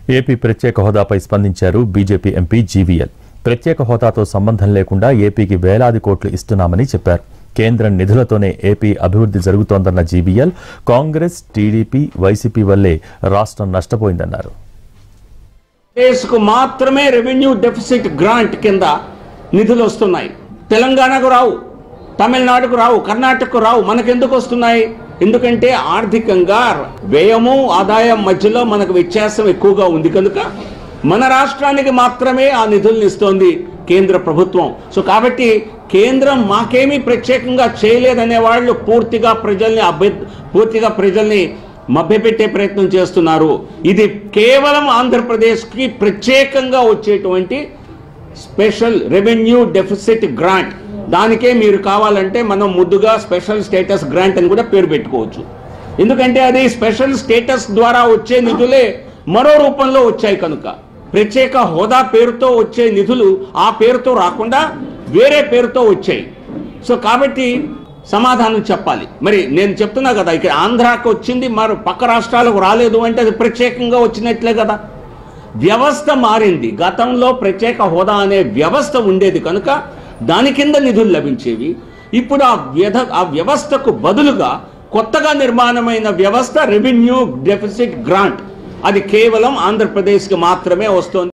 AP ప్రత్యేక హోదాపై స్పందించారు BJP MP GVL ప్రత్యేక హోదాతో సంబంధం లేకుండా ఏపీకి వేలాది కోట్లు ఇస్తున్నామని చెప్పారు కేంద్రం నిధులతోనే ఏపీ అభివృద్ధి జరుగుతోందన్న జీవీఎల్ కాంగ్రెస్ టీడీపీ వైసీపీ వల్లే రాష్ట్రం నష్టపోయిందన్నారు కు మాత్రమే రెవెన్యూ డెఫిసిట్ గ్రాంట్ కింద నిధులు వస్తున్నాయి తెలంగాణకు రావు తమిళనాడుకు రావు కర్ణాటకకు రావు మనకెందుకు వస్తున్నాయి ఎందుకంటే ఆర్థికంగా వ్యయము ఆదాయం మధ్యలో మనకు వ్యత్యాసం ఎక్కువగా ఉంది కనుక మన రాష్ట్రానికి మాత్రమే ఆ నిధుల్ని ఇస్తోంది కేంద్ర ప్రభుత్వం సో కాబట్టి కేంద్రం మాకేమీ ప్రత్యేకంగా చేయలేదనే వాళ్ళు పూర్తిగా ప్రజల్ని అభ్య పూర్తిగా ప్రజల్ని మభ్యపెట్టే ప్రయత్నం చేస్తున్నారు ఇది కేవలం ఆంధ్రప్రదేశ్కి ప్రత్యేకంగా వచ్చేటువంటి స్పెషల్ రెవెన్యూ డెఫిసిట్ గ్రాంట్ దానికే మీరు కావాలంటే మనం ముద్దుగా స్పెషల్ స్టేటస్ గ్రాంట్ అని కూడా పేరు పెట్టుకోవచ్చు ఎందుకంటే అది స్పెషల్ స్టేటస్ ద్వారా వచ్చే నిధులే మరో రూపంలో వచ్చాయి కనుక ప్రత్యేక హోదా పేరుతో వచ్చే నిధులు ఆ పేరుతో రాకుండా వేరే పేరుతో వచ్చాయి సో కాబట్టి సమాధానం చెప్పాలి మరి నేను చెప్తున్నా కదా ఇక్కడ ఆంధ్రాకు వచ్చింది మరి పక్క రాష్ట్రాలకు రాలేదు అంటే అది ప్రత్యేకంగా వచ్చినట్లే కదా వ్యవస్థ మారింది గతంలో ప్రత్యేక హోదా అనే వ్యవస్థ ఉండేది కనుక దాని కింద నిధులు లభించేవి ఇప్పుడు ఆ వ్యధ ఆ వ్యవస్థకు బదులుగా కొత్తగా నిర్మాణమైన వ్యవస్థ రెవెన్యూ డెఫిసిట్ గ్రాంట్ అది కేవలం ఆంధ్రప్రదేశ్కి మాత్రమే వస్తోంది